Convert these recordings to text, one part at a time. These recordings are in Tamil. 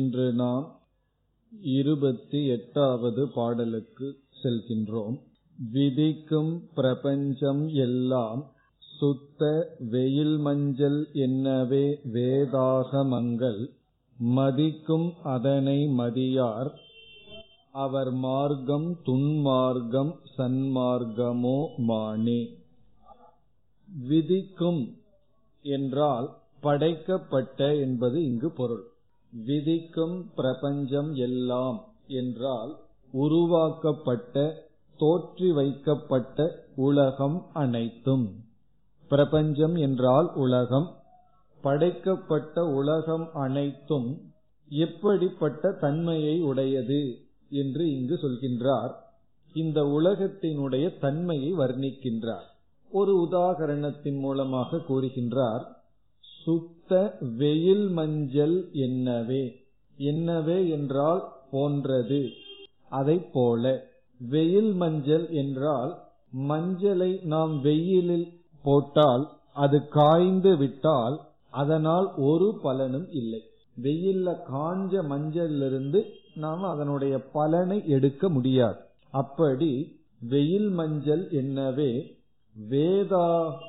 இன்று நாம் இருபத்தி எட்டாவது பாடலுக்கு செல்கின்றோம் விதிக்கும் பிரபஞ்சம் எல்லாம் சுத்த வெயில் மஞ்சள் என்னவே வேதாகமங்கள் மதிக்கும் அதனை மதியார் அவர் மார்க்கம் துன்மார்க்கம் சன்மார்க்கமோ மானே விதிக்கும் என்றால் படைக்கப்பட்ட என்பது இங்கு பொருள் விதிக்கும் பிரபஞ்சம் எல்லாம் என்றால் உருவாக்கப்பட்ட தோற்றி வைக்கப்பட்ட உலகம் அனைத்தும் பிரபஞ்சம் என்றால் உலகம் படைக்கப்பட்ட உலகம் அனைத்தும் எப்படிப்பட்ட தன்மையை உடையது என்று இங்கு சொல்கின்றார் இந்த உலகத்தினுடைய தன்மையை வர்ணிக்கின்றார் ஒரு உதாகரணத்தின் மூலமாக கூறுகின்றார் சுத்த வெயில் மஞ்சள் என்னவே என்னவே என்றால் போன்றது அதை போல வெயில் மஞ்சள் என்றால் மஞ்சளை நாம் வெயிலில் போட்டால் அது காய்ந்து விட்டால் அதனால் ஒரு பலனும் இல்லை வெயில்ல காஞ்ச மஞ்சளிலிருந்து நாம் அதனுடைய பலனை எடுக்க முடியாது அப்படி வெயில் மஞ்சள் என்னவே வேதா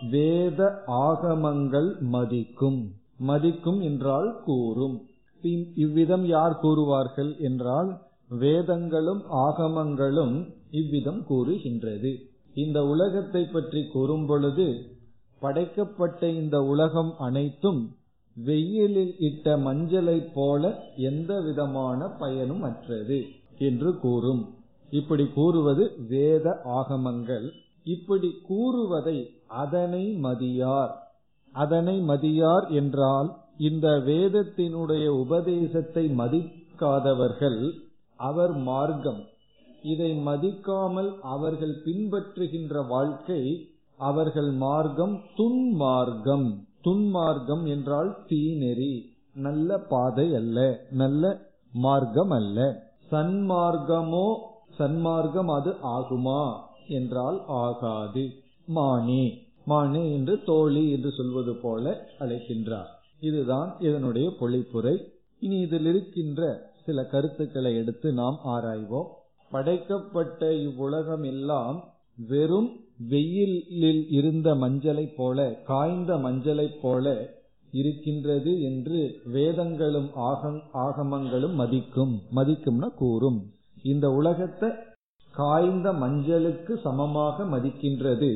வேத ஆகமங்கள் மதிக்கும் மதிக்கும் என்றால் கூறும் இவ்விதம் யார் கூறுவார்கள் என்றால் வேதங்களும் ஆகமங்களும் இவ்விதம் கூறுகின்றது இந்த உலகத்தை பற்றி கூறும் பொழுது படைக்கப்பட்ட இந்த உலகம் அனைத்தும் வெயிலில் இட்ட மஞ்சளை போல எந்த விதமான பயனும் அற்றது என்று கூறும் இப்படி கூறுவது வேத ஆகமங்கள் இப்படி கூறுவதை அதனை மதியார் அதனை மதியார் என்றால் இந்த வேதத்தினுடைய உபதேசத்தை மதிக்காதவர்கள் அவர் மார்க்கம் இதை மதிக்காமல் அவர்கள் பின்பற்றுகின்ற வாழ்க்கை அவர்கள் மார்க்கம் துன்மார்க்கம் துன்மார்க்கம் என்றால் தீநெறி நல்ல பாதை அல்ல நல்ல மார்க்கம் அல்ல சன்மார்க்கமோ சன்மார்க்கம் அது ஆகுமா என்றால் ஆகாது மானே மானே என்று தோழி என்று சொல்வது போல அழைக்கின்றார் இதுதான் இதனுடைய பொழிப்புரை இனி இதில் இருக்கின்ற சில கருத்துக்களை எடுத்து நாம் ஆராய்வோம் படைக்கப்பட்ட இவ்வுலகம் எல்லாம் வெறும் வெயிலில் இருந்த மஞ்சளை போல காய்ந்த மஞ்சளை போல இருக்கின்றது என்று வேதங்களும் ஆகமங்களும் மதிக்கும் மதிக்கும்னா கூறும் இந்த உலகத்தை காய்ந்த மஞ்சளுக்கு சமமாக மதிக்கின்றது